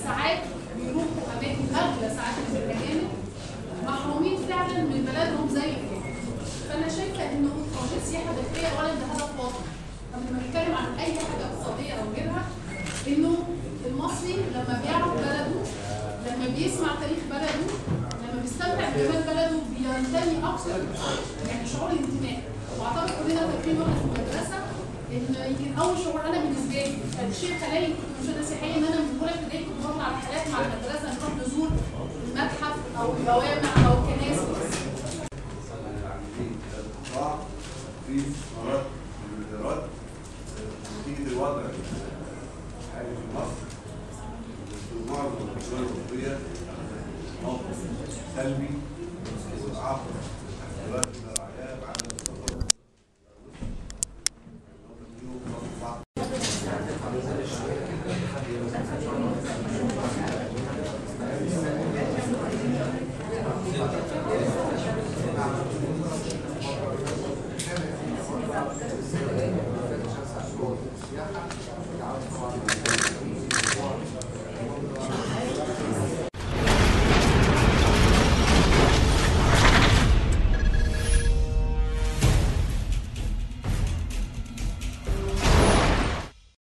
ساعات بيروحوا اماكن اغلى ساعات من الاجانب محرومين فعلا من بلدهم زي كده فانا شايفه انه توجيه سياحه داخليه اولا ده هدف واضح قبل ما نتكلم عن اي حاجه اقتصاديه او غيرها انه المصري لما بيعرف بلده لما بيسمع تاريخ بلده لما بيستمتع بجمال بلده بينتمي اكثر يعني شعور الانتماء واعتقد كلنا فاكرين واحنا في المدرسه ان يمكن اول شعور انا بالنسبه لي كان شيء خلاني كنت مشاهده سياحيه ان انا من اولى ابتدائي كنت بطلع رحلات مع المدرسه نروح نزور المتحف او الجوامع او الكنائس عاملين القطاع في استثمارات المليارات نتيجة الوضع الحالي في مصر في معظم الدول الأوروبية موقف سلبي وأعقد دلوقتي